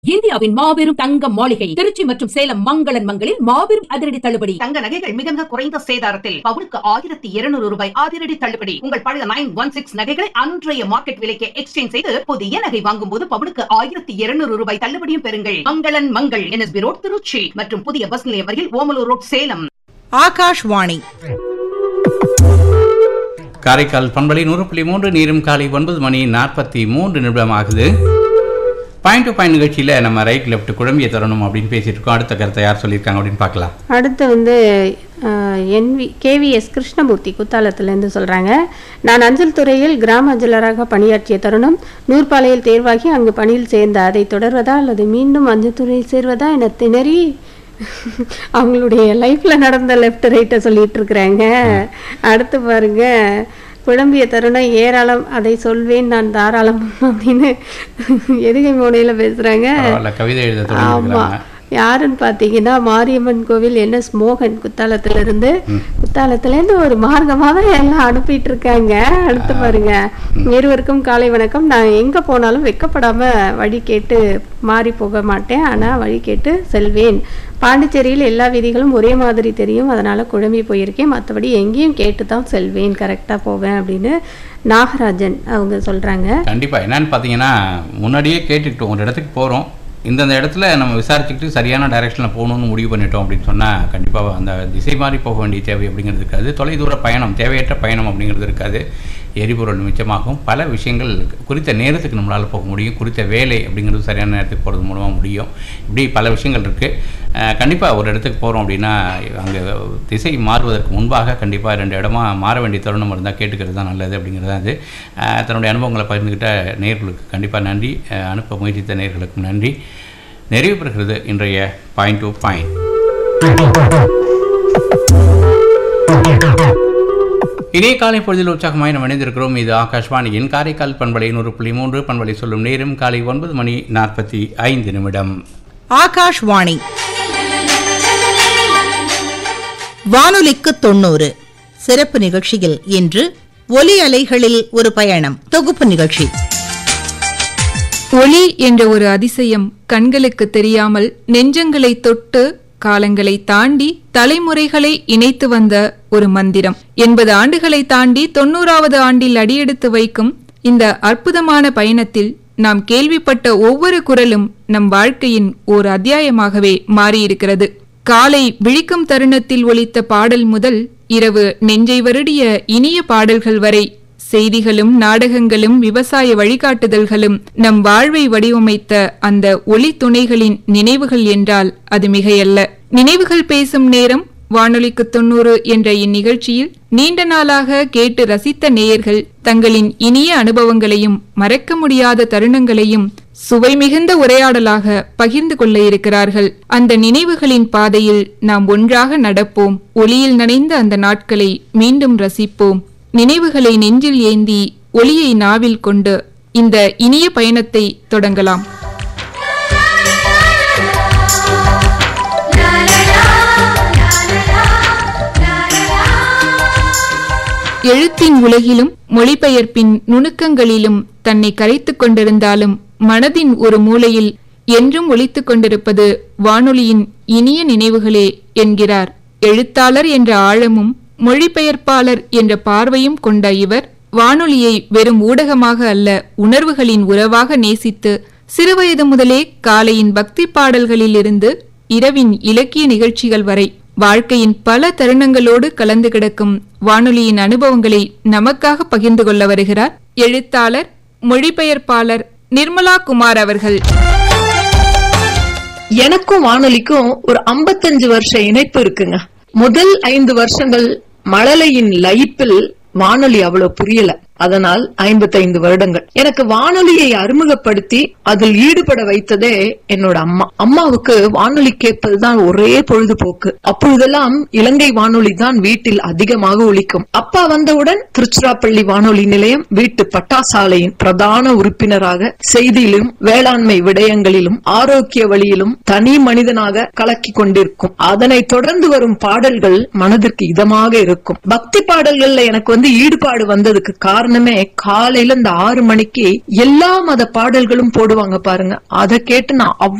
இந்தியாவின் மாபெரும் தங்க மாளிகை திருச்சி மற்றும் சேலம் மங்களன் மங்களில் மாபெரும் அதிரடி தள்ளுபடி தங்க நகைகள் மிக மிக குறைந்த சேதாரத்தில் பவுனுக்கு ஆயிரத்தி இருநூறு ரூபாய் அதிரடி தள்ளுபடி உங்கள் பழைய நைன் ஒன் சிக்ஸ் நகைகளை அன்றைய மார்க்கெட் விலைக்கு எக்ஸ்சேஞ்ச் செய்து புதிய நகை வாங்கும் போது பவுனுக்கு ஆயிரத்தி இருநூறு ரூபாய் தள்ளுபடியும் பெறுங்கள் மங்களன் மங்கள் என்எஸ்பி ரோட் திருச்சி மற்றும் புதிய பஸ் நிலையம் வரையில் ஓமலூர் ரோட் சேலம் ஆகாஷ்வாணி காரைக்கால் பண்பலை நூறு புள்ளி மூன்று நீரும் காலை ஒன்பது மணி நாற்பத்தி மூன்று நிமிடம் ஆகுது பாயிண்ட் டு பாயிண்ட் நிகழ்ச்சியில் நம்ம ரைட் லெஃப்ட் குழம்பிய தரணும் அப்படின்னு பேசிட்டு இருக்கோம் அடுத்த கருத்தை யார் சொல்லியிருக்காங்க அப்படின்னு பார்க்கலாம் அடுத்து வந்து என்வி கேவிஎஸ் கிருஷ்ணமூர்த்தி குத்தாலத்திலேருந்து சொல்கிறாங்க நான் அஞ்சல் துறையில் கிராம அஞ்சலராக பணியாற்றிய தருணம் நூற்பாலையில் தேர்வாகி அங்கு பணியில் சேர்ந்த அதை தொடர்வதா அல்லது மீண்டும் அஞ்சல் துறையில் சேர்வதா என திணறி அவங்களுடைய லைஃப்பில் நடந்த லெஃப்ட் ரைட்டை சொல்லிட்டு இருக்கிறாங்க அடுத்து பாருங்க குழம்பிய தருணம் ஏராளம் அதை சொல்வேன் நான் தாராளம் அப்படின்னு எதுகை மோனையில் பேசுகிறாங்க பரவாயில்ல கவிதை எழுத ஆமா தொடங்கிருக்கிறாங்க யாருன்னு பார்த்தீங்கன்னா மாரியம்மன் கோவில் என்எஸ் மோகன் குத்தாலத்துல இருந்து குத்தாலத்துல இருந்து ஒரு மார்க்கமாக எல்லாம் அனுப்பிட்டு இருக்காங்க அடுத்து பாருங்க இருவருக்கும் காலை வணக்கம் நான் எங்க போனாலும் வெக்கப்படாம வழி கேட்டு மாறி போக மாட்டேன் ஆனா வழி கேட்டு செல்வேன் பாண்டிச்சேரியில் எல்லா வீதிகளும் ஒரே மாதிரி தெரியும் அதனால குழம்பி போயிருக்கேன் மற்றபடி எங்கேயும் கேட்டு தான் செல்வேன் கரெக்டா போவேன் அப்படின்னு நாகராஜன் அவங்க சொல்றாங்க கண்டிப்பா என்னன்னு பார்த்தீங்கன்னா முன்னாடியே கேட்டுக்கிட்டோம் ஒரு இடத்துக்கு போகிறோம் இந்தந்த இடத்துல நம்ம விசாரிச்சுக்கிட்டு சரியான டைரெக்ஷனில் போகணும்னு முடிவு பண்ணிட்டோம் அப்படின்னு சொன்னால் கண்டிப்பாக அந்த திசை மாறி போக வேண்டிய தேவை அப்படிங்கிறது இருக்காது தொலைதூர பயணம் தேவையற்ற பயணம் அப்படிங்கிறது இருக்காது எரிபொருள் மிச்சமாகும் பல விஷயங்கள் குறித்த நேரத்துக்கு நம்மளால் போக முடியும் குறித்த வேலை அப்படிங்கிறது சரியான நேரத்துக்கு போகிறது மூலமாக முடியும் இப்படி பல விஷயங்கள் இருக்குது கண்டிப்பாக ஒரு இடத்துக்கு போகிறோம் அப்படின்னா அங்கே திசை மாறுவதற்கு முன்பாக கண்டிப்பாக ரெண்டு இடமா மாற வேண்டிய தருணம் இருந்தால் கேட்டுக்கிறது தான் நல்லது அப்படிங்கிறது தான் அது அஹ் தன்னுடைய அனுபவங்களை பகிர்ந்துக்கிட்ட நேர்களுக்கு கண்டிப்பாக நன்றி அஹ் அனுப்ப முயற்சித்த நேர்களுக்கும் நன்றி நிறைவு பெறுகிறது இன்றைய பாயிண்ட் டு பாயிண்ட் இதே காலை பொழுதில் உற்சாகமாய் நாம் இணைந்திருக்கிறோம் இது ஆகாஷ்வாணியின் காரைக்கால் பண்பலை நூறு புள்ளி மூன்று பண்பலை சொல்லும் நேரம் காலை ஒன்பது மணி நாற்பத்தி ஐந்து நிமிடம் ஆகாஷ்வாணி வானொலிக்கு தொண்ணூறு சிறப்பு நிகழ்ச்சியில் இன்று ஒலி அலைகளில் ஒரு பயணம் தொகுப்பு நிகழ்ச்சி ஒளி என்ற ஒரு அதிசயம் கண்களுக்கு தெரியாமல் நெஞ்சங்களை தொட்டு காலங்களை தாண்டி தலைமுறைகளை இணைத்து வந்த ஒரு மந்திரம் எண்பது ஆண்டுகளை தாண்டி தொண்ணூறாவது ஆண்டில் அடியெடுத்து வைக்கும் இந்த அற்புதமான பயணத்தில் நாம் கேள்விப்பட்ட ஒவ்வொரு குரலும் நம் வாழ்க்கையின் ஓர் அத்தியாயமாகவே மாறியிருக்கிறது காலை விழிக்கும் தருணத்தில் ஒலித்த பாடல் முதல் இரவு நெஞ்சை வருடிய இனிய பாடல்கள் வரை செய்திகளும் நாடகங்களும் விவசாய வழிகாட்டுதல்களும் நம் வாழ்வை வடிவமைத்த அந்த ஒளி துணைகளின் நினைவுகள் என்றால் அது மிகையல்ல நினைவுகள் பேசும் நேரம் வானொலிக்கு தொண்ணூறு என்ற இந்நிகழ்ச்சியில் நீண்ட நாளாக கேட்டு ரசித்த நேயர்கள் தங்களின் இனிய அனுபவங்களையும் மறக்க முடியாத தருணங்களையும் சுவை மிகுந்த உரையாடலாக பகிர்ந்து கொள்ள இருக்கிறார்கள் அந்த நினைவுகளின் பாதையில் நாம் ஒன்றாக நடப்போம் ஒளியில் நனைந்த அந்த நாட்களை மீண்டும் ரசிப்போம் நினைவுகளை நெஞ்சில் ஏந்தி ஒளியை நாவில் கொண்டு இந்த இனிய பயணத்தை தொடங்கலாம் எழுத்தின் உலகிலும் மொழிபெயர்ப்பின் நுணுக்கங்களிலும் தன்னை கரைத்துக் கொண்டிருந்தாலும் மனதின் ஒரு மூலையில் என்றும் ஒலித்துக் கொண்டிருப்பது வானொலியின் இனிய நினைவுகளே என்கிறார் எழுத்தாளர் என்ற ஆழமும் மொழிபெயர்ப்பாளர் என்ற பார்வையும் கொண்ட இவர் வானொலியை வெறும் ஊடகமாக அல்ல உணர்வுகளின் உறவாக நேசித்து சிறுவயது முதலே காலையின் பக்தி பாடல்களில் இருந்து இரவின் இலக்கிய நிகழ்ச்சிகள் வரை வாழ்க்கையின் பல தருணங்களோடு கலந்து கிடக்கும் வானொலியின் அனுபவங்களை நமக்காக பகிர்ந்து கொள்ள வருகிறார் எழுத்தாளர் மொழிபெயர்ப்பாளர் நிர்மலா குமார் அவர்கள் எனக்கும் வானொலிக்கும் ஒரு 55 வருஷ இணைப்பு இருக்குங்க முதல் ஐந்து வருஷங்கள் மழலையின் லைப்பில் வானொலி அவ்வளவு புரியல அதனால் 55 வருடங்கள் எனக்கு வானொலியை அறிமுகப்படுத்தி அதில் ஈடுபட வைத்ததே என்னோட அம்மா அம்மாவுக்கு வானொலி கேட்பதுதான் ஒரே பொழுதுபோக்கு அப்பொழுதெல்லாம் இலங்கை வானொலி தான் வீட்டில் அதிகமாக ஒலிக்கும் அப்பா வந்தவுடன் திருச்சிராப்பள்ளி வானொலி நிலையம் வீட்டு பட்டாசாலையின் பிரதான உறுப்பினராக செய்தியிலும் வேளாண்மை விடயங்களிலும் ஆரோக்கிய வழியிலும் தனி மனிதனாக கலக்கி கொண்டிருக்கும் அதனை தொடர்ந்து வரும் பாடல்கள் மனதிற்கு இதமாக இருக்கும் பக்தி பாடல்கள்ல எனக்கு வந்து ஈடுபாடு வந்ததுக்கு காரணம் காரணமே காலையில இந்த ஆறு மணிக்கு எல்லா மத பாடல்களும் போடுவாங்க பாருங்க அதை கேட்டு நான்